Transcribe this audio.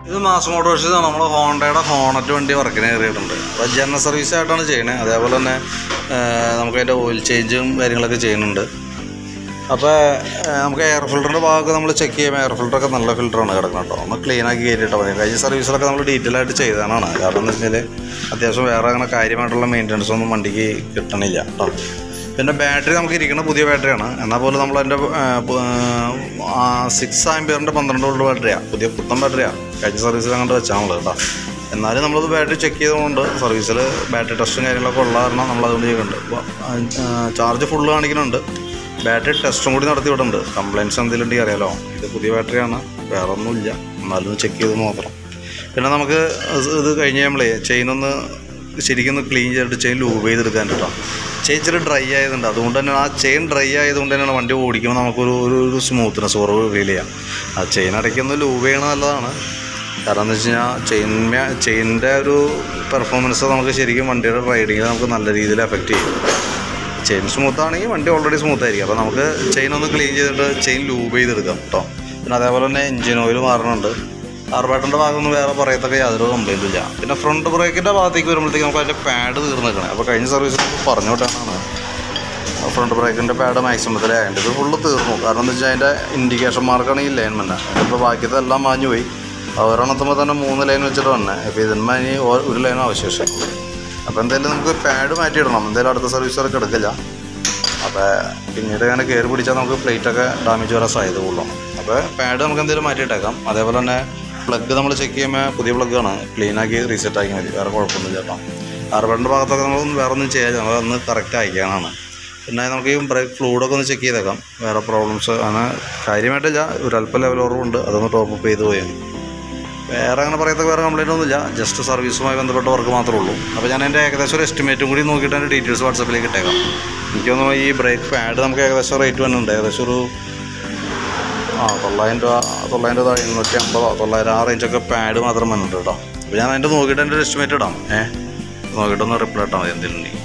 ഇത് mass Motors നമ്മൾ ഹോണ്ടയുടെ ഹോണറ്റ് വണ്ടി വർക്കിന് കയറിയിട്ടുണ്ട് അപ്പോൾ ജനറൽ സർവീസ് ആയിട്ടാണ് ചെയ്യണത് അതേപോലെ തന്നെ ആ, നമുക്ക് അതിൻ്റെ ഓയിൽ ചേഞ്ചും കാര്യങ്ങളൊക്കെ ചെയ്യുന്നുണ്ട് അപ്പോൾ നമുക്ക് എയർ ഫിൽറ്ററിൻ്റെ ഭാഗമൊക്കെ നമ്മൾ ചെക്ക് ചെയ്യുമ്പോൾ എയർ ഫിൽറ്ററൊക്കെ നല്ല ഫിൽറ്ററാണ് കിടക്കുന്നത് കേട്ടോ ഒന്ന് ക്ലീൻ ആക്കി കയറ്റിയിട്ടാൽ മതി കഴിഞ്ഞ സർവീസിലൊക്കെ നമ്മൾ ഡീറ്റെയിൽ ആയിട്ട് ചെയ്തതാണ് കാരണം എന്ന് വെച്ചാൽ അത്യാവശ്യം വേറെ അങ്ങനെ കാര്യമായിട്ടുള്ള മെയിൻ്റനൻസ് ഒന്നും വണ്ടിക്ക് കിട്ടണില്ല കേട്ടോ പിന്നെ ബാറ്ററി നമുക്ക് ഇരിക്കുന്ന പുതിയ ബാറ്ററിയാണ് എന്നാൽ പോലും നമ്മളതിൻ്റെ സിക്സ് ആംബിയറിൻ്റെ പന്ത്രണ്ട് വോൾട്ട് ബാറ്ററിയാണ് പുതിയ പുത്തൻ ബാറ്ററിയാണ് കഴിഞ്ഞ സർവീസിൽ അങ്ങോട്ട് വെച്ചാൽ നമ്മൾ കേട്ടോ എന്നാലും നമ്മളത് ബാറ്ററി ചെക്ക് ചെയ്തുകൊണ്ട് സർവീസിൽ ബാറ്ററി ടെസ്റ്റും കാര്യങ്ങളൊക്കെ ഉള്ള കാരണം നമ്മൾ അതുകൊണ്ട് ചെയ്യുന്നുണ്ട് അപ്പോൾ ചാർജ് ഫുള്ള് കാണിക്കുന്നുണ്ട് ബാറ്ററി ടെസ്റ്റും കൂടി നടത്തി വിടുന്നുണ്ട് കംപ്ലയിൻസ് എന്തെങ്കിലും ഉണ്ടെങ്കിൽ അറിയാലോ ഇത് പുതിയ ബാറ്ററിയാണ് വേറെ ഒന്നുമില്ല എന്നാലും ചെക്ക് ചെയ്ത് മാത്രം പിന്നെ നമുക്ക് ഇത് ഇത് കഴിഞ്ഞ് നമ്മളേ ചെയിനൊന്ന് ശരിക്കും ഒന്ന് ക്ലീൻ ചെയ്തിട്ട് ചെയിൻ ലൂബ് ചെയ്തെടുക്കാൻ കേട്ടോ ചെയിൻ ഇച്ചിരി ഡ്രൈ ആയതുണ്ട് അതുകൊണ്ട് തന്നെ ആ ചെയിൻ ഡ്രൈ ആയതുകൊണ്ട് തന്നെയാണ് വണ്ടി ഓടിക്കുമ്പോൾ നമുക്കൊരു ഒരു ഒരു സ്മൂത്ത്നെസ് കുറവ് ഫീൽ ചെയ്യാം ആ ചെയിൻ ഇടയ്ക്കൊന്ന് ലൂബ് ചെയ്യണത് നല്ലതാണ് കാരണം എന്ന് വെച്ച് കഴിഞ്ഞാൽ ചെയിൻ ചെയിനിൻ്റെ ഒരു പെർഫോമൻസ് നമുക്ക് ശരിക്കും വണ്ടിയുടെ റൈഡിങ്ങിൽ നമുക്ക് നല്ല രീതിയിൽ എഫക്റ്റ് ചെയ്യും ചെയിൻ സ്മൂത്ത് ആണെങ്കിൽ വണ്ടി ഓൾറെഡി സ്മൂത്ത് ആയിരിക്കും അപ്പോൾ നമുക്ക് ചെയിൻ ഒന്ന് ക്ലീൻ ചെയ്തിട്ട് ചെയിൻ ലൂബ് ചെയ്തെടുക്കാം കേട്ടോ പിന്നെ അതേപോലെ തന്നെ എഞ്ചിൻ ഓയിൽ മാറണുണ്ട് കാർബേറ്ററിൻ്റെ ഭാഗമൊന്നും വേറെ പറയത്തക്ക യാതൊരു കംപ്ലൈൻറ്റും ഇല്ല പിന്നെ ഫ്രണ്ട് ബ്രേക്കിൻ്റെ ഭാഗത്തേക്ക് വരുമ്പോഴത്തേക്ക് നമുക്ക് അതിൻ്റെ പാഡ് തീർന്ന് നിൽക്കണേ അപ്പോൾ കഴിഞ്ഞ സർവീസിൽ പറഞ്ഞു വിട്ടാണ് ഫ്രണ്ട് ബ്രേക്കിൻ്റെ പാഡ് മാക്സിമത്തിലേ അതിൻ്റെ ഇത് ഫുള്ള് തീർന്നു കാരണം എന്താ വെച്ചാൽ അതിൻ്റെ ഇൻഡിക്കേഷൻ മാർക്കാണ് ഈ ലൈൻ തന്നെ ഇപ്പോൾ ബാക്കിയത്തെ എല്ലാം മാഞ്ഞു പോയി ഒരെണ്ണത്തുമ്പോൾ തന്നെ മൂന്ന് ലൈൻ വെച്ചിട്ട് വന്നെ അപ്പോൾ ഇതിന്മേ ഇനി ഒ- ഒരു ലൈനും അവശേഷം അപ്പോൾ എന്തായാലും നമുക്ക് പാഡ് മാറ്റിയിടണം എന്തായാലും അടുത്ത സർവീസൊക്കെ എടുക്കില്ല അപ്പോൾ പിന്നീട് ഇങ്ങനെ കയറി പിടിച്ചാൽ നമുക്ക് പ്ലേറ്റൊക്കെ ഡാമേജ് വരാൻ സാധ്യത കൂടുതലാണ് അപ്പോൾ പാഡ് നമുക്ക് എന്തെങ്കിലും മാറ്റിയിട്ടേക്കാം അതേപോലെ തന്നെ പ്ലഗ് നമ്മൾ ചെക്ക് ചെയ്യുമ്പോൾ പുതിയ പ്ലഗ്ഗാണ് ക്ലീനാക്കി റീസെറ്റ് ആക്കി മതി വേറെ കുഴപ്പമൊന്നുമില്ല കേട്ടോ കാർബണിൻ്റെ ഭാഗത്തൊക്കെ നമ്മൾ വേറെ ഒന്നും ചെയ്യാതെ നമ്മൾ ഒന്ന് കറക്റ്റ് അയക്കാനാണ് പിന്നെ നമുക്ക് ഈ ബ്രേക്ക് ഫ്ലൂഡൊക്കെ ഒന്ന് ചെക്ക് ചെയ്തേക്കാം വേറെ പ്രോബ്ലംസ് അങ്ങനെ കാര്യമായിട്ടില്ല ഒരു അല്പം ലെവൽ കുറവുണ്ട് അതൊന്ന് ടോപ്പ് അപ്പ് ചെയ്ത് പോയാൽ വേറെ അങ്ങനെ പറയത്ത വേറെ കംപ്ലൈൻ്റ് ഒന്നുമില്ല ജസ്റ്റ് സർവീസുമായി ബന്ധപ്പെട്ട വർക്ക് മാത്രമേ ഉള്ളൂ അപ്പോൾ ഞാൻ എൻ്റെ ഏകദേശം ഒരു എസ്റ്റിമേറ്റും കൂടി നോക്കിയിട്ട് എൻ്റെ ഡീറ്റെയിൽസ് വാട്സപ്പിലേക്ക് ഇട്ടേക്കാം എനിക്ക് തോന്നുന്നു ഈ ബ്രേക്ക് പാഡ് നമുക്ക് ഏകദേശം റേറ്റ് വന്നിട്ടുണ്ട് ഏകദേശം ഒരു ആ തൊള്ളായിരം രൂപ തൊള്ളായിരം രൂപ എണ്ണൂറ്റി അമ്പതോ തൊള്ളായിരം ആ റേഞ്ചൊക്കെ പാഡ് മാത്രം വന്നിട്ടുണ്ട് കേട്ടോ അപ്പോൾ ഞാൻ അതിൻ്റെ നോക്കിയിട്ട് എൻ്റെ ഒരു എസ്റ്റിമേറ്റ് ഇടാം ഏഹ് നോക്കിയിട്ടൊന്ന് റിപ്ലൈ ഇട്ടാൽ മതി എന്തെങ്കിലും ഉണ്ടെങ്കിൽ